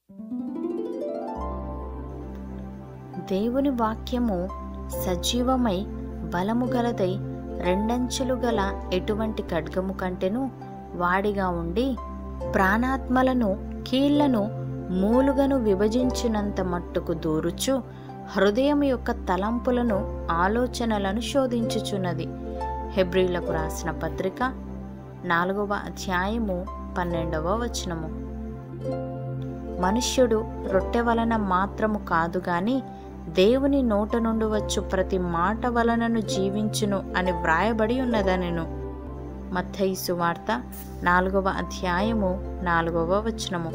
దేవుని వాక్యము సజీవమై బలము గలదై రెండంచులు గల ఎటువంటి ఖడ్గము కంటెను వాడిగా ఉండి ప్రాణాత్మలను కీళ్లను మూలుగను విభజించినంత మట్టుకు దూరుచు హృదయం యొక్క తలంపులను ఆలోచనలను శోధించుచున్నది హెబ్రిలకు రాసిన పత్రిక నాలుగవ అధ్యాయము పన్నెండవ వచనము మనుష్యుడు రొట్టె వలన మాత్రము కాదు గాని దేవుని నోట నుండి వచ్చు ప్రతి మాట వలనను జీవించును అని వ్రాయబడి ఉన్నదనెను మత్తయి సువార్త నాలుగవ అధ్యాయము నాలుగవ వచనము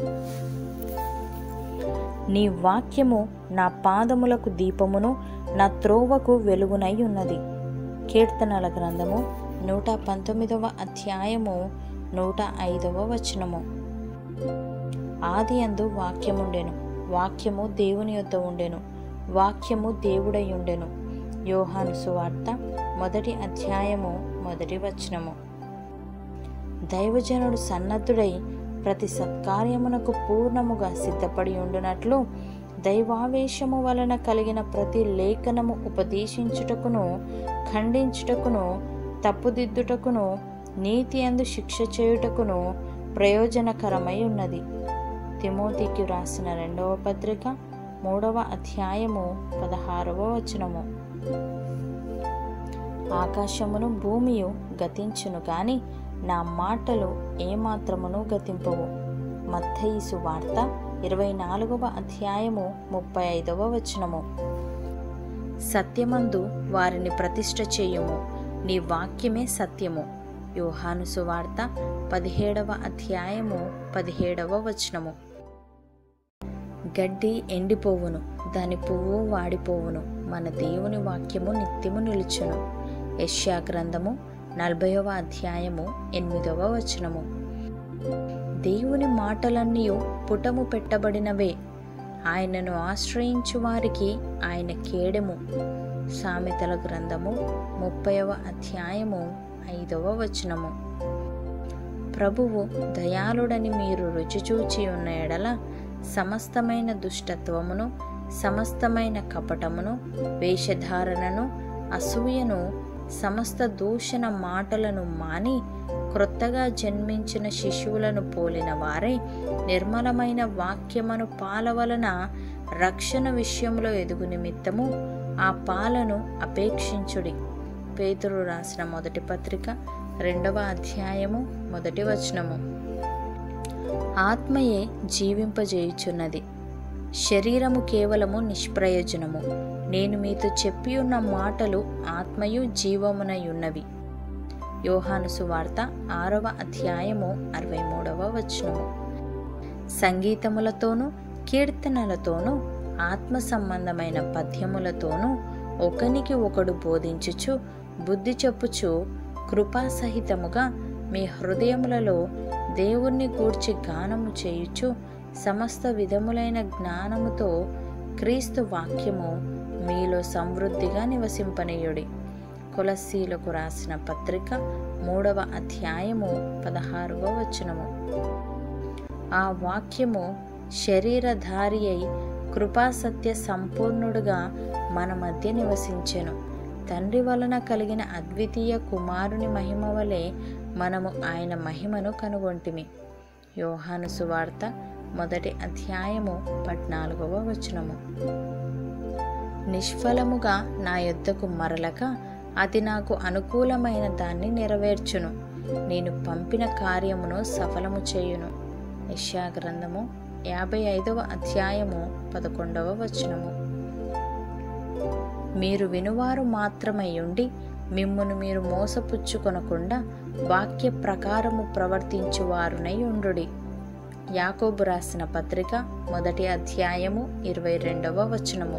నీ వాక్యము నా పాదములకు దీపమును నా త్రోవకు వెలుగునై ఉన్నది కీర్తనల గ్రంథము నూట పంతొమ్మిదవ అధ్యాయము నూట ఐదవ వచనము ఆది అందు వాక్యముండెను వాక్యము దేవుని యొద్ద ఉండెను వాక్యము దేవుడై ఉండెను యోహాను సువార్త మొదటి అధ్యాయము మొదటి వచనము దైవజనుడు సన్నద్ధుడై ప్రతి సత్కార్యమునకు పూర్ణముగా సిద్ధపడి ఉండునట్లు దైవావేశము వలన కలిగిన ప్రతి లేఖనము ఉపదేశించుటకును ఖండించుటకును తప్పుదిద్దుటకును నీతి అందు శిక్ష చేయుటకును ప్రయోజనకరమై ఉన్నది తిమోతికి వ్రాసిన రెండవ పత్రిక మూడవ అధ్యాయము పదహారవ వచనము ఆకాశమును భూమియు గతించును గాని నా మాటలు ఏమాత్రమును గతింపవు మత్తయిసు వార్త ఇరవై నాలుగవ అధ్యాయము ముప్పై ఐదవ వచనము సత్యమందు వారిని ప్రతిష్ఠ చేయుము నీ వాక్యమే సత్యము యోహాను సువార్త పదిహేడవ అధ్యాయము పదిహేడవ వచనము గడ్డి ఎండిపోవును దాని పువ్వు వాడిపోవును మన దేవుని వాక్యము నిత్యము నిలుచును యష్యా గ్రంథము నలభైవ అధ్యాయము ఎనిమిదవ వచనము దేవుని మాటలన్నీ పుటము పెట్టబడినవే ఆయనను ఆశ్రయించు వారికి ఆయన కేడెము సామెతల గ్రంథము ముప్పైవ అధ్యాయము ఐదవ వచనము ప్రభువు దయాళుడని మీరు రుచి చూచి ఉన్న ఎడల సమస్తమైన దుష్టత్వమును సమస్తమైన కపటమును వేషధారణను అసూయను సమస్త దూషణ మాటలను మాని క్రొత్తగా జన్మించిన శిశువులను పోలిన వారే నిర్మలమైన వాక్యమను పాల వలన రక్షణ విషయంలో ఎదుగు నిమిత్తము ఆ పాలను అపేక్షించుడి పేతురు రాసిన మొదటి పత్రిక రెండవ అధ్యాయము మొదటి వచనము ఆత్మయే జీవింపజేయుచున్నది శరీరము కేవలము నిష్ప్రయోజనము నేను మీతో చెప్పి ఉన్న మాటలు ఆత్మయు జీవమునై ఉన్నవి యోహాను సువార్త ఆరవ అధ్యాయము అరవై మూడవ వచనము సంగీతములతోనూ కీర్తనలతోనూ ఆత్మ సంబంధమైన పద్యములతోనూ ఒకనికి ఒకడు బోధించుచు బుద్ధి చెప్పుచు కృపాసహితముగా మీ హృదయములలో దేవుణ్ణి గూర్చి గానము చేయుచు సమస్త విధములైన జ్ఞానముతో క్రీస్తు వాక్యము మీలో సమృద్ధిగా నివసింపనీయుడి కులశీలకు రాసిన పత్రిక మూడవ అధ్యాయము పదహారవ వచనము ఆ వాక్యము శరీరధారి అయి కృపాసత్య సంపూర్ణుడుగా మన మధ్య నివసించెను తండ్రి వలన కలిగిన అద్వితీయ కుమారుని మహిమ వలె మనము ఆయన మహిమను కనుగొంటిమి యోహాను సువార్త మొదటి అధ్యాయము పద్నాలుగవ వచనము నిష్ఫలముగా నా యొద్దకు మరలక అది నాకు అనుకూలమైన దాన్ని నెరవేర్చును నేను పంపిన కార్యమును సఫలము చేయును యష్యా గ్రంథము యాభై ఐదవ అధ్యాయము పదకొండవ వచనము మీరు వినువారు మాత్రమై ఉండి మిమ్మును మీరు మోసపుచ్చుకొనకుండా వాక్య ప్రకారము ప్రవర్తించువారునై ఉండుడి యాకోబు రాసిన పత్రిక మొదటి అధ్యాయము ఇరవై రెండవ వచనము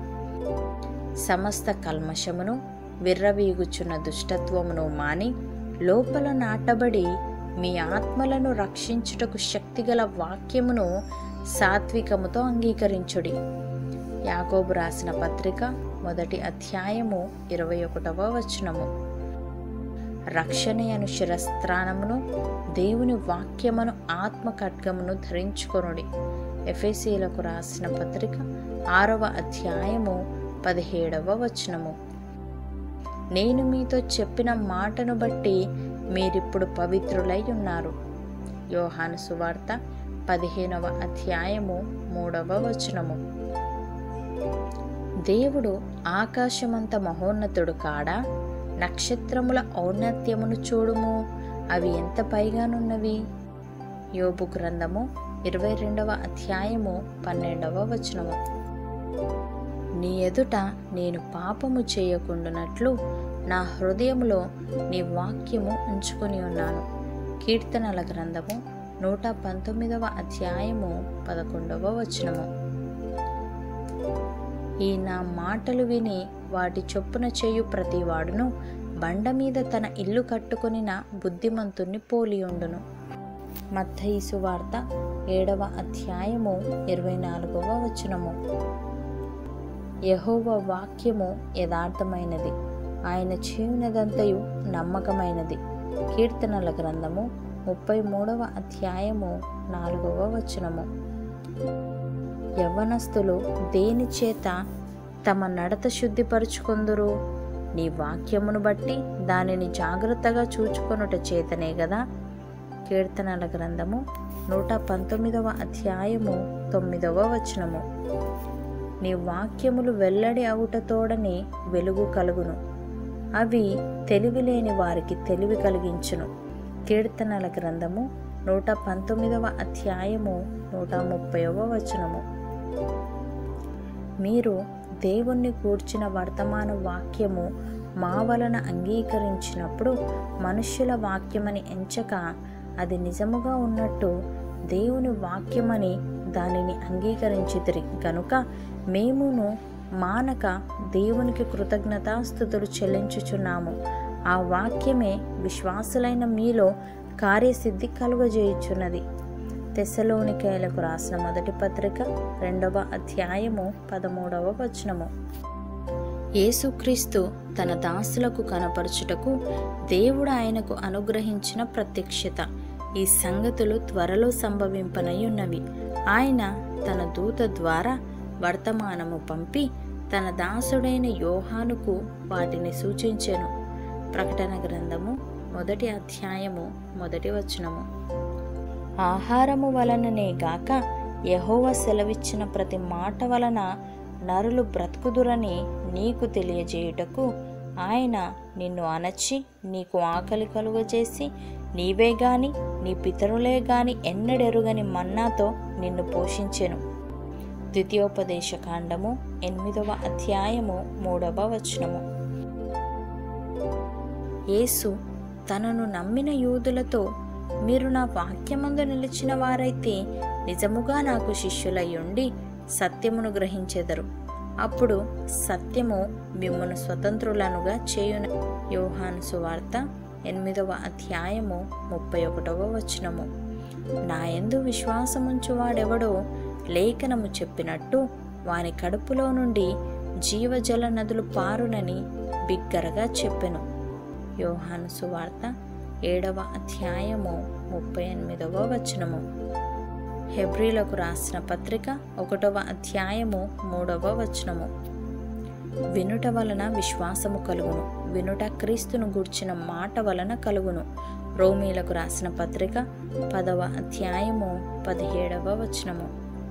సమస్త కల్మషమును విర్రవీగుచున్న దుష్టత్వమును మాని లోపల నాటబడి మీ ఆత్మలను రక్షించుటకు శక్తిగల వాక్యమును సాత్వికముతో అంగీకరించుడి యాకోబు రాసిన పత్రిక మొదటి అధ్యాయము ఇరవై ఒకటవ వచనము రక్షణ అను శిరస్త్రాణమును దేవుని వాక్యమును ఆత్మ ఖడ్గమును ధరించుకొనుడి ఎఫెసీలకు రాసిన పత్రిక ఆరవ అధ్యాయము పదిహేడవ వచనము నేను మీతో చెప్పిన మాటను బట్టి మీరిప్పుడు పవిత్రులై ఉన్నారు యోహాను సువార్త పదిహేనవ అధ్యాయము మూడవ వచనము దేవుడు ఆకాశమంత మహోన్నతుడు కాడా నక్షత్రముల ఔన్నత్యమును చూడుము అవి ఎంత పైగానున్నవి యోబు గ్రంథము ఇరవై రెండవ అధ్యాయము పన్నెండవ వచనము నీ ఎదుట నేను పాపము చేయకుండానట్లు నా హృదయములో నీ వాక్యము ఉంచుకొని ఉన్నాను కీర్తనల గ్రంథము నూట పంతొమ్మిదవ అధ్యాయము పదకొండవ వచనము ఈ నా మాటలు విని వాటి చొప్పున చేయు ప్రతివాడును బండ మీద తన ఇల్లు కట్టుకొనిన బుద్ధిమంతుణ్ణి పోలియుండును మత్తయి సువార్త ఏడవ అధ్యాయము ఇరవై నాలుగవ వచనము యహోవ వాక్యము యథార్థమైనది ఆయన చేయునదంతయు నమ్మకమైనది కీర్తనల గ్రంథము ముప్పై మూడవ అధ్యాయము నాలుగవ వచనము యవ్వనస్తులు దేని చేత తమ నడత శుద్ధిపరుచుకొందురు నీ వాక్యమును బట్టి దానిని జాగ్రత్తగా చూచుకొనుట చేతనే గదా కీర్తనల గ్రంథము నూట పంతొమ్మిదవ అధ్యాయము తొమ్మిదవ వచనము నీ వాక్యములు వెల్లడి అవుటతోడని వెలుగు కలుగును అవి తెలివి లేని వారికి తెలివి కలిగించును కీర్తనల గ్రంథము నూట పంతొమ్మిదవ అధ్యాయము నూట ముప్పైవ వచనము మీరు దేవుణ్ణి కూర్చిన వర్తమాన వాక్యము మా వలన అంగీకరించినప్పుడు మనుష్యుల వాక్యమని ఎంచక అది నిజముగా ఉన్నట్టు దేవుని వాక్యమని దానిని అంగీకరించితిరి గనుక మేమును మానక దేవునికి కృతజ్ఞతాస్థుతులు చెల్లించుచున్నాము ఆ వాక్యమే విశ్వాసులైన మీలో కార్యసిద్ధి కలుగజేయుచున్నది తెస్సలోనికాయలకు రాసిన మొదటి పత్రిక రెండవ అధ్యాయము పదమూడవ వచనము యేసుక్రీస్తు తన దాసులకు కనపరచుటకు దేవుడు ఆయనకు అనుగ్రహించిన ప్రత్యక్షత ఈ సంగతులు త్వరలో సంభవింపనయున్నవి ఆయన తన దూత ద్వారా వర్తమానము పంపి తన దాసుడైన యోహానుకు వాటిని సూచించెను ప్రకటన గ్రంథము మొదటి అధ్యాయము మొదటి వచనము ఆహారము వలననే గాక యహోవ సెలవిచ్చిన ప్రతి మాట వలన నరులు బ్రతుకుదురని నీకు తెలియజేయుటకు ఆయన నిన్ను అణచి నీకు ఆకలి కలుగజేసి నీవే గాని నీ పితరులే గాని ఎన్నడెరుగని మన్నాతో నిన్ను పోషించెను ద్వితీయోపదేశ కాండము ఎనిమిదవ అధ్యాయము మూడవ వచనము యేసు తనను నమ్మిన యూదులతో మీరు నా వాక్యమందు నిలిచిన వారైతే నిజముగా నాకు శిష్యులయ్యుండి సత్యమును గ్రహించెదరు అప్పుడు సత్యము మిమ్మను స్వతంత్రులనుగా చేయున యోహాను సువార్త ఎనిమిదవ అధ్యాయము ముప్పై ఒకటవ వచనము నా యందు విశ్వాసముంచువాడెవడో లేఖనము చెప్పినట్టు వాని కడుపులో నుండి జీవజల నదులు పారునని బిగ్గరగా చెప్పెను యోహాను సువార్త ఏడవ అధ్యాయము ముప్పై ఎనిమిదవ వచనము హెబ్రిలకు రాసిన పత్రిక ఒకటవ అధ్యాయము మూడవ వచనము వినుట వలన విశ్వాసము కలుగును వినుట క్రీస్తును గూర్చిన మాట వలన కలుగును రోమీలకు రాసిన పత్రిక పదవ అధ్యాయము పదిహేడవ వచనము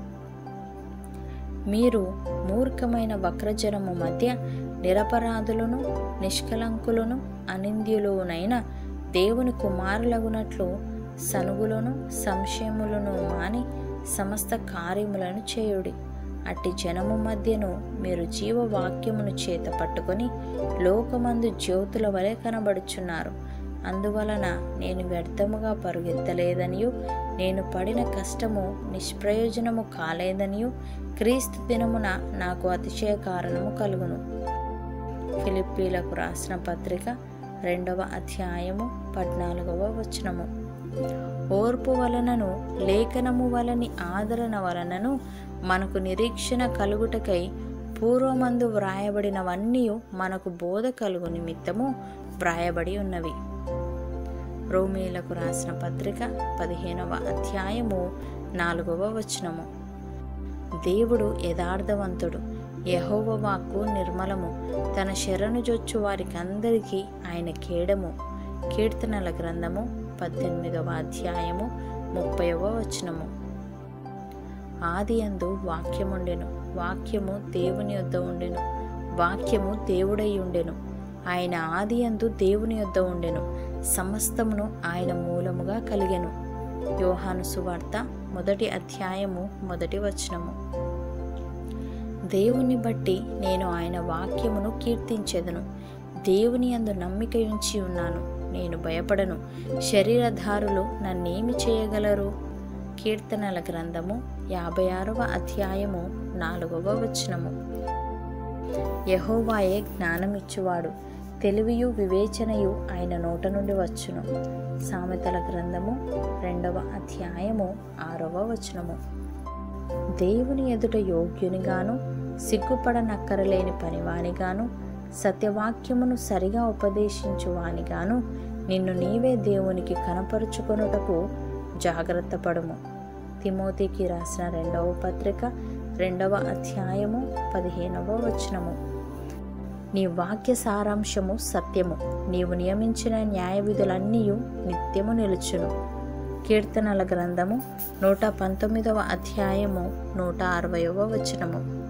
మీరు మూర్ఖమైన వక్రజనము మధ్య నిరపరాధులను నిష్కలంకులను అనింద్యులునైన దేవుని కుమారులగునట్లు సనుగులను సంశయములను మాని సమస్త కార్యములను చేయుడి అట్టి జనము మధ్యను మీరు జీవవాక్యమును చేత పట్టుకొని లోకమందు జ్యోతుల వలె కనబడుచున్నారు అందువలన నేను వ్యర్థముగా పరుగెత్తలేదనియు నేను పడిన కష్టము నిష్ప్రయోజనము కాలేదనియు క్రీస్తు దినమున నాకు అతిశయ కారణము కలుగును ఫిలిప్పీలకు రాసిన పత్రిక రెండవ అధ్యాయము పద్నాలుగవ వచనము ఓర్పు వలనను లేఖనము వలని ఆదరణ వలనను మనకు నిరీక్షణ కలుగుటకై పూర్వమందు వ్రాయబడినవన్నీ మనకు బోధ కలుగు నిమిత్తము వ్రాయబడి ఉన్నవి రోమీలకు రాసిన పత్రిక పదిహేనవ అధ్యాయము నాలుగవ వచనము దేవుడు యథార్థవంతుడు యహోవ వాక్కు నిర్మలము తన శరణు జొచ్చు వారికందరికీ ఆయన కేడము కీర్తనల గ్రంథము పద్దెనిమిదవ అధ్యాయము ముప్పైవ వచనము ఆది అందు వాక్యముండెను వాక్యము దేవుని యొద్ద ఉండెను వాక్యము దేవుడై ఉండెను ఆయన ఆది అందు దేవుని యొద్ద ఉండెను సమస్తమును ఆయన మూలముగా కలిగెను యోహాను సువార్త మొదటి అధ్యాయము మొదటి వచనము దేవుని బట్టి నేను ఆయన వాక్యమును కీర్తించెదను దేవుని అందు నమ్మిక ఉంచి ఉన్నాను నేను భయపడను శరీరధారులు నన్నేమి చేయగలరు కీర్తనల గ్రంథము యాభై ఆరవ అధ్యాయము నాలుగవ వచనము యహోవాయే జ్ఞానమిచ్చువాడు తెలివియు వివేచనయు ఆయన నోట నుండి వచ్చును సామెతల గ్రంథము రెండవ అధ్యాయము ఆరవ వచనము దేవుని ఎదుట యోగ్యునిగాను సిగ్గుపడనక్కరలేని పనివానిగాను సత్యవాక్యమును సరిగా ఉపదేశించువానిగాను నిన్ను నీవే దేవునికి కనపరుచుకొనుటకు జాగ్రత్త పడుము తిమోతికి రాసిన రెండవ పత్రిక రెండవ అధ్యాయము పదిహేనవ వచనము నీ వాక్య సారాంశము సత్యము నీవు నియమించిన న్యాయ విధులన్నీ నిత్యము నిలుచును కీర్తనల గ్రంథము నూట పంతొమ్మిదవ అధ్యాయము నూట అరవయవ వచనము